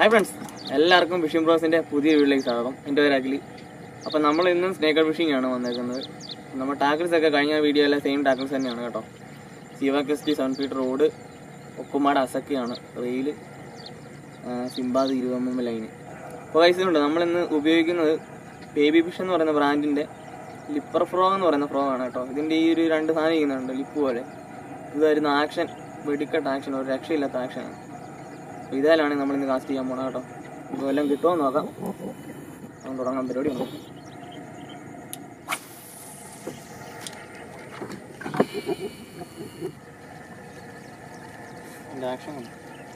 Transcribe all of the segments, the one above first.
Hi friends എല്ലാവർക്കും fishing ബ്രോസിൻ്റെ പുതിയ വീട്ടിലേക്ക് സ്വാഗതം എൻ്റെ പേര് അഖിലി അപ്പം നമ്മൾ ഇന്നും സ്നേക്കർ ഫിഷിംഗ് ആണ് വന്നേക്കുന്നത് നമ്മൾ ടാക്കിൾസ് ഒക്കെ കഴിഞ്ഞ വീഡിയോയിലെ സെയിം ടാക്കിൾസ് തന്നെയാണ് കേട്ടോ ശിവ ക്രിസ്റ്റി സെവൻ ഫീറ്റ് റോഡ് ഒക്കുമാട് അസക്കിയാണ് റെയിൽ സിംബാദ് ഇരുപത്തൊമ്പത് ലൈന് അപ്പോൾ വയസ്സിലുണ്ട് നമ്മളിന്ന് ഉപയോഗിക്കുന്നത് ബേബി ഫിഷ് എന്ന് പറയുന്ന ബ്രാൻഡിൻ്റെ ലിപ്പർ ഫ്രോഗ് എന്ന് പറയുന്ന ഫ്രോഗ് ആണ് കേട്ടോ ഇതിൻ്റെ ഈ ഒരു രണ്ട് സാധനം ഇരിക്കുന്നുണ്ട് ലിപ്പ് പോലെ ഇത് വരുന്ന ആക്ഷൻ വെടിക്കെട്ട് ആക്ഷൻ ഒരു രക്ഷയില്ലാത്ത ആക്ഷനാണ് അപ്പോൾ ഇതായാലാണ് നമ്മൾ ഇന്ന് കാസ്റ്റ് ചെയ്യാൻ പോണത് കേട്ടോ ഇപ്പോൾ എല്ലാം കിട്ടുമോ എന്ന് നോക്കാം നമുക്ക് തുടങ്ങാൻ പരിപാടി ഉണ്ട് എൻ്റെ ആക്ഷൻ ഉണ്ട്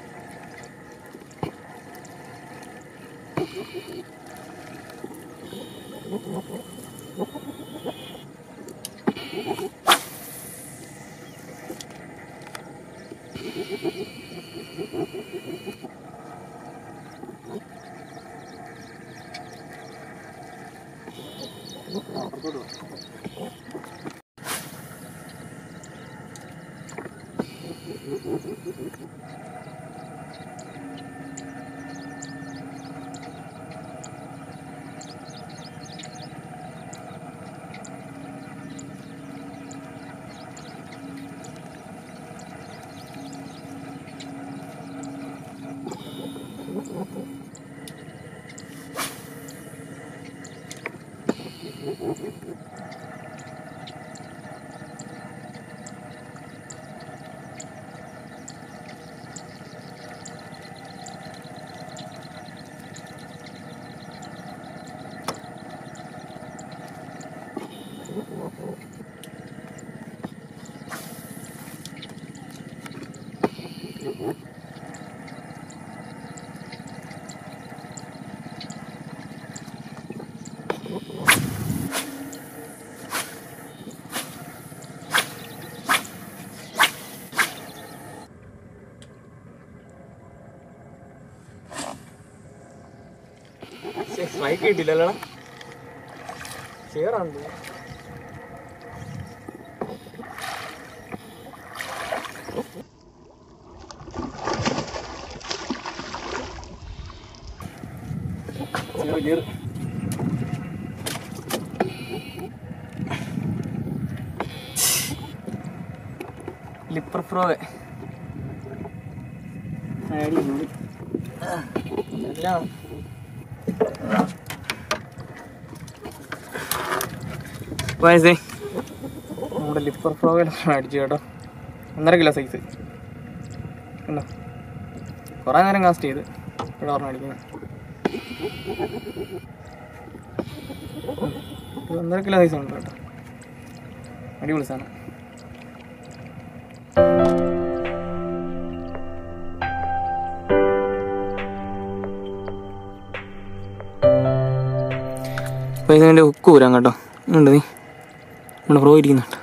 സ്ട്രൈക്ക് കിട്ടില്ലല്ലോ ഷെയറാണ് ലിപ്പർ ഫ്രോവ് അടിപൊളി എല്ലാം വയസ്സേ നമ്മുടെ ലിപ്പർ ഫ്രോഗിൽ അടിച്ചു കേട്ടോ ഒന്നര കിലോ സൈസ് കണ്ടോ കുറേ നേരം കാസ്റ്റ് ചെയ്ത് ഇവിടെ പറഞ്ഞ അടിക്കുന്നത് ഇത് ഒന്നര കിലോ സൈസ് ഉണ്ട് കേട്ടോ അടിപൊളി സാധനം അപ്പോൾ ഇതിൻ്റെ ഹുക്ക് ഊരാൻ കേട്ടോ ഉണ്ട് നീ നമ്മുടെ ഫ്രോ ഇരിക്കുന്നുണ്ട്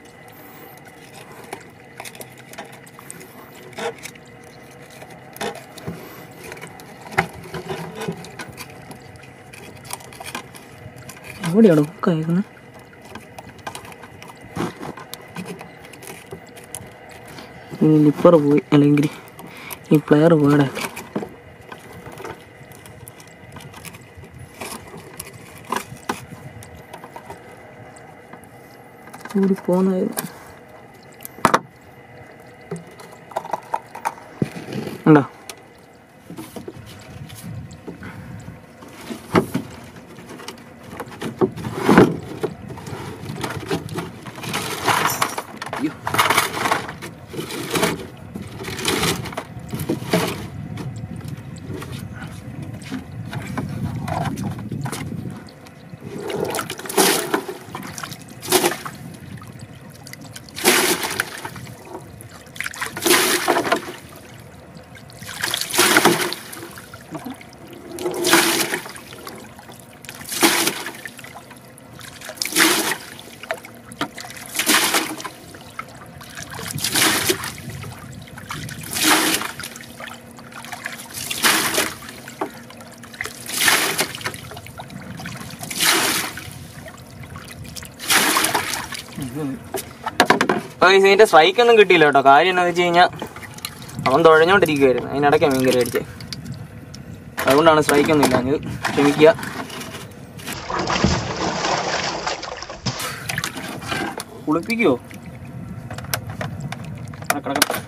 എവിടെയാണ് ഹുക്ക് അയക്കുന്നത് ഈ ലിപ്പർ പോയി അല്ലെങ്കിൽ ഈ പ്ലെയർ പോയടെ കൂടി പോകുന്നതായിരുന്നു ഉണ്ടോ അയ്യോ. അപ്പോൾ ഇതിന്റെ സ്ട്രൈക്ക് ഒന്നും കിട്ടിയില്ല കേട്ടോ കാര്യം എന്താണെന്ന് വെച്ച് കഴിഞ്ഞാൽ അവൻ തുഴഞ്ഞോണ്ടിരിക്കുവായിരുന്നു അതിനിടയ്ക്ക് മീൻ കയറി അടിച്ചേ അതുകൊണ്ടാണ് സ്ട്രൈക്കൊന്നും ഇല്ലാഞ്ഞത് ക്ഷമിക്കുക കുളിപ്പിക്കുവോ ആ, കിടക്കട്ടെ.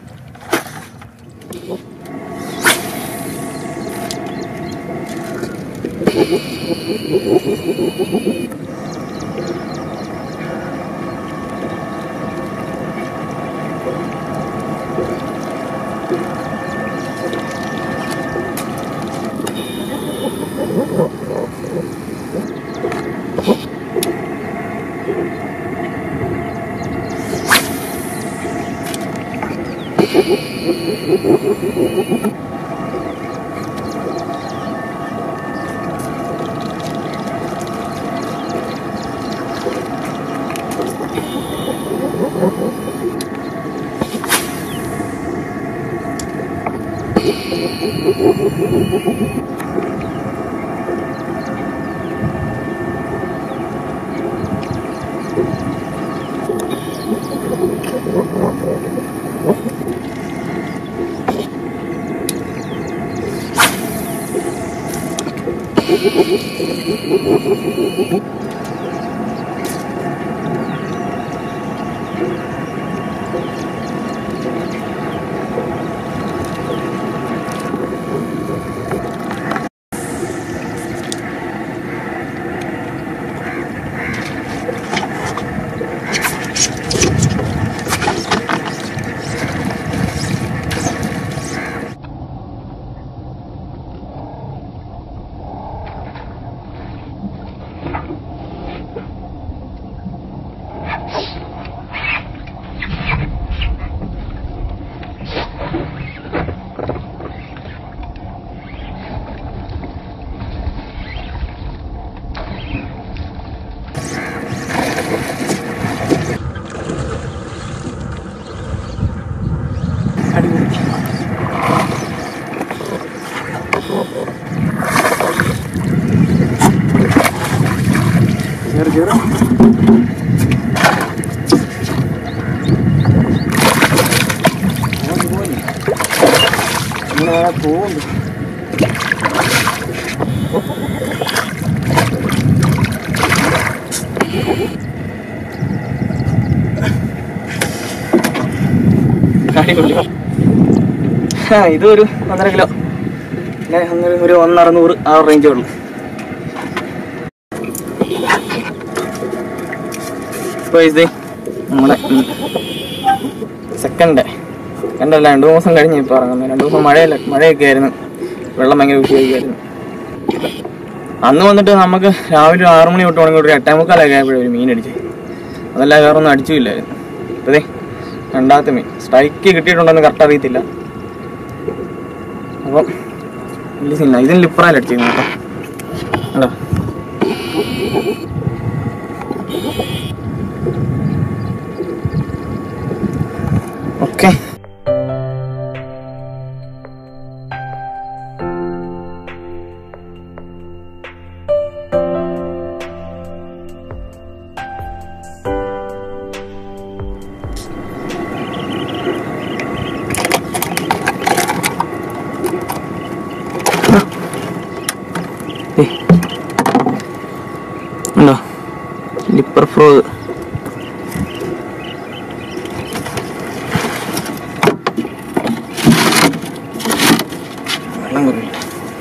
അടിപൊളി കേറ് കേറ് അവൻ പോയി. ഇങ്ങനെ വേണേ പോകുന്നു അടിപൊളി ആ ഇതൊരു ഒന്നര കിലോ പിന്നെ ഒന്നര ഒരു ഒന്നറുന്നൂറ് ആ റേഞ്ചേ ഉള്ളൂ ഇപ്പോൾ ഇത് നമ്മുടെ സെക്കൻഡ് രണ്ടല്ല രണ്ട് മൂന്ന് ദിവസം കഴിഞ്ഞ് ഇപ്പോൾ ഇറങ്ങുന്നത് രണ്ട് ദിവസം മഴയല്ല മഴയൊക്കെ ആയിരുന്നു വെള്ളം ഭയങ്കര വിഷയമായിരുന്നു അന്ന് വന്നിട്ട് നമുക്ക് രാവിലെ ഒരു ആറ് മണി തൊട്ട് തുടങ്ങി ഒരു എട്ടേ മുക്കാലൊക്കെ ആയപ്പോഴും ഒരു മീൻ അടിച്ച് അതല്ല വേറെ ഒന്നും അടിച്ചുമില്ലായിരുന്നു അതെ രണ്ടാമത്തെ മീൻ സ്ട്രൈക്ക് കിട്ടിയിട്ടുണ്ടെന്ന് കറക്റ്റ് അറിയത്തില്ല അപ്പം വലിയ സീന ഇതിന് ലിപ്പറാൽ അടിച്ചിരുന്നു കേട്ടോ അല്ലോ ഓക്കെ ഉണ്ടോ ലിപ്പർ ഫ്രോ വെള്ളം കുറയില്ല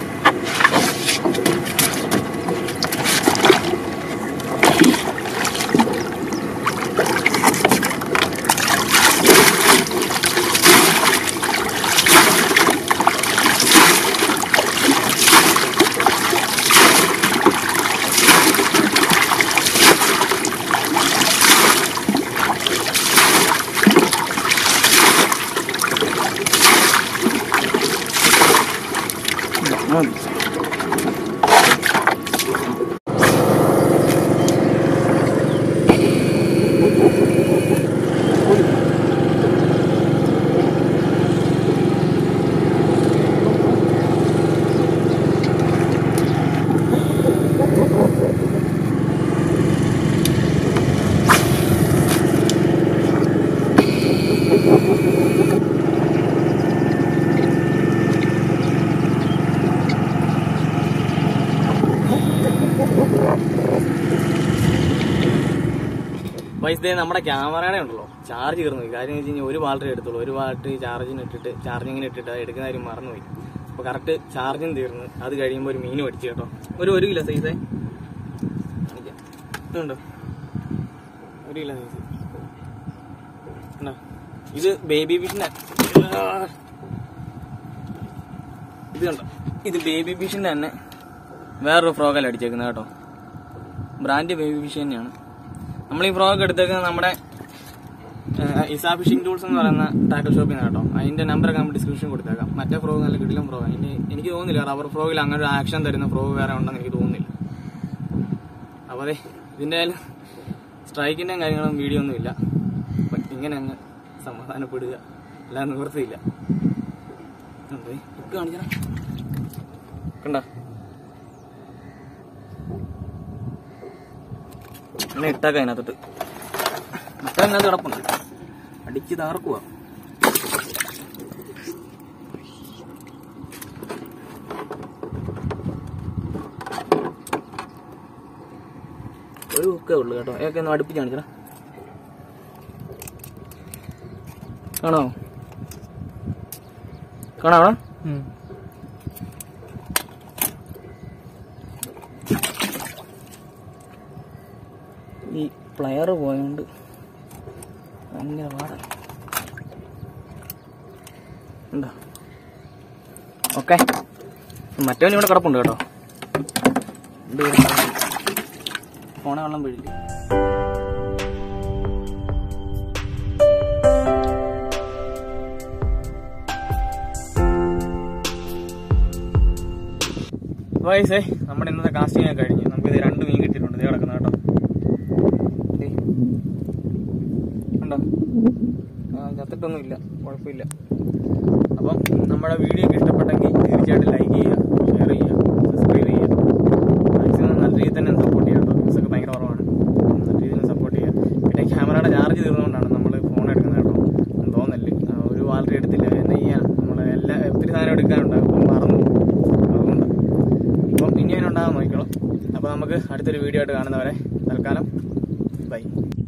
ആ. വൈസ് ദേ നമ്മുടെ ക്യാമറയുടെ ഉണ്ടല്ലോ ചാർജ് കയറുന്നു പോയി കാര്യം എന്ന് വെച്ച് കഴിഞ്ഞാൽ ഒരു ബാറ്ററി എടുത്തോളൂ ഒരു ബാറ്ററി ചാർജിന് ഇട്ടിട്ട് ചാർജിങ്ങിന് ഇട്ടിട്ട് അത് എടുക്കുന്ന കാര്യം മറന്നുപോയി അപ്പോൾ കറക്റ്റ് ചാർജും തീർന്ന് അത് കഴിയുമ്പോൾ ഒരു മീൻ മേടിച്ചു കേട്ടോ ഒരു ഒരു കിലോ സൈസേ കാണിക്കാം ഇതുണ്ടോ ഒരു കിലോ സൈസ് ഉണ്ടോ ഇത് ബേബി ഫിഷിന്റെ ഇത് കണ്ടോ ഇത് ബേബി ഫിഷിന്റെ തന്നെ വേറൊരു ഫ്രോഗല്ല അടിച്ചേക്കുന്നത് കേട്ടോ ബ്രാൻഡ് ബേബി ഫിഷ് തന്നെയാണ് നമ്മൾ ഈ ഫ്രോഗ് എടുത്തേക്കുന്നത് നമ്മുടെ ഏഹ്, ഇസാ ഫിഷിംഗ് ടൂൾസ് എന്ന് പറയുന്ന ടാറ്റോ ഷോപ്പിൽ നിന്ന് കേട്ടോ അതിന്റെ നമ്പറൊക്കെ നമ്മൾ ഡിസ്ക്രിപ്ഷൻ കൊടുത്തേക്കാം മറ്റേ ഫ്രോഗ് നല്ല കിടിലം ഫ്രോഗ് അതിന്റെ എനിക്ക് തോന്നുന്നില്ല റബ്ബർ ഫ്രോഗിൽ അങ്ങനെ ഒരു ആക്ഷൻ തരുന്ന ഫ്രോഗ് വേറെ ഉണ്ടെന്ന് എനിക്ക് തോന്നുന്നില്ല അപ്പോൾ അതെ ഇതിന്റെ സ്ട്രൈക്കിന്റെ കാര്യങ്ങളും വീഡിയോ ഒന്നും ഇല്ല അപ്പൊ ഇങ്ങനെ അങ്ങ് സമാധാനപ്പെടുക അല്ലാതെ നിവൃത്തിയില്ല ഉണ്ട്. ഇക്ക് കാണിച്ചടാ. കണ്ടോ അങ്ങനെ ഇട്ടേക്കാം അതിനകത്തോട്ട് ഇട്ട അതിനകത്ത് കിടപ്പുണ്ട് അടിച്ച് താർക്കുക ഒരു ഹുക്കേ ഉള്ളു കേട്ടോ ഏക്കെ ഒന്ന് അടുപ്പിച്ച് കാണിച്ചടാ കാണോ കാണാവോ ഈ പ്ലെയർ പോയോണ്ട് ഭയങ്കര പാടാണ് ഉണ്ടോ ഓക്കെ മറ്റവൻ ഇവിടെ കിടപ്പുണ്ട് കേട്ടോ ഫോണെ വെള്ളം വീഴില്ല വയസ്സേ നമ്മുടെ ഇന്നത്തെ കാസ്റ്റിംഗ് ഒക്കെ കഴിഞ്ഞ് നമുക്കിത് രണ്ട് മീൻ കിട്ടിയിട്ടുണ്ട് ഇത് കിടക്കുന്ന കേട്ടോ ദേ. കണ്ടോ ആ, ചത്തിട്ടൊന്നും ഇല്ല കുഴപ്പമില്ല അപ്പം നമ്മുടെ വീഡിയോ ഒക്കെ ഇഷ്ടപ്പെട്ടെങ്കിൽ തീർച്ചയായിട്ടും ലൈക്ക് ചെയ്യുക ഷെയർ ചെയ്യുക സബ്സ്ക്രൈബ് ചെയ്യുക മാക്സിമം നല്ല രീതിയിൽ തന്നെ സപ്പോർട്ട് ചെയ്യുക കേട്ടോ വ്യൂസൊക്കെ ഭയങ്കര കുറവാണ് നല്ല രീതിയിൽ സപ്പോർട്ട് ചെയ്യുക പിന്നെ ക്യാമറയുടെ ചാർജ് തീർന്നുകൊണ്ടാണ് നമ്മൾ ഫോൺ എടുക്കുന്നത് കേട്ടോ ഒന്നും തോന്നല് ആ, ഒരു വാലറി എടുത്തില്ല എന്നാ ചെയ്യാം നമ്മൾ എല്ലാ ഒത്തിരി സാധനം എടുക്കാനുണ്ട് അപ്പം മറന്നു അതുകൊണ്ട് ഇപ്പം ഇനി അതിനുണ്ടാകാൻ നോക്കിക്കോളാം അപ്പോൾ നമുക്ക് അടുത്തൊരു വീഡിയോ ആയിട്ട് കാണുന്നവരെ തൽക്കാലം ബൈ